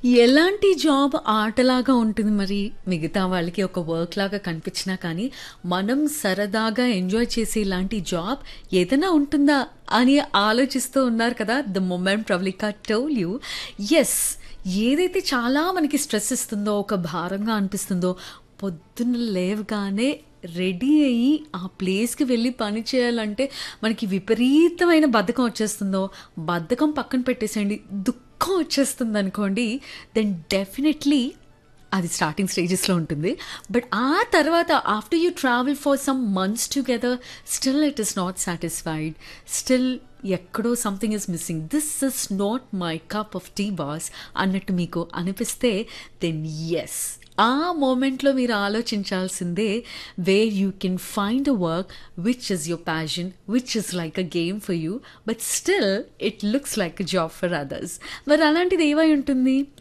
ఎలాంటి జాబ్ ఆటలాగా ఉంటుంది మరి మిగతా వాళ్ళకి ఒక వర్క్ లాగా కనిపించినా కానీ మనం సరదాగా ఎంజాయ్ చేసే ఇలాంటి జాబ్ ఏదైనా ఉంటుందా అని ఆలోచిస్తూ ఉన్నారు కదా the moment Pravalika told you yes ఏదైతే చాలా మనకి స్ట్రెస్ ఇస్తుందో ఒక భారంగా అనిపిస్తుందో పొద్దున్న లేవగానే రెడీ అయ్యి ఆ ప్లేస్కి వెళ్ళి పని చేయాలంటే మనకి విపరీతమైన బద్ధకం వచ్చేస్తుందో బద్ధకం పక్కన పెట్టేసేయండి దుఃఖం వచ్చేస్తుంది అనుకోండి దెన్ డెఫినెట్లీ అది స్టార్టింగ్ స్టేజెస్లో ఉంటుంది బట్ ఆ తర్వాత after you travel for some months together still it is not satisfied still ఎక్కడో something is missing this is not my cup of tea boss అన్నట్టు మీకు అనిపిస్తే దెన్ ఎస్ ఆ మూమెంట్లో మీరు ఆలోచించాల్సిందే where you can find a work which is your passion which is like a game for you but still it looks like a job for others మరి అలాంటిది ఏవై ఉంటుంది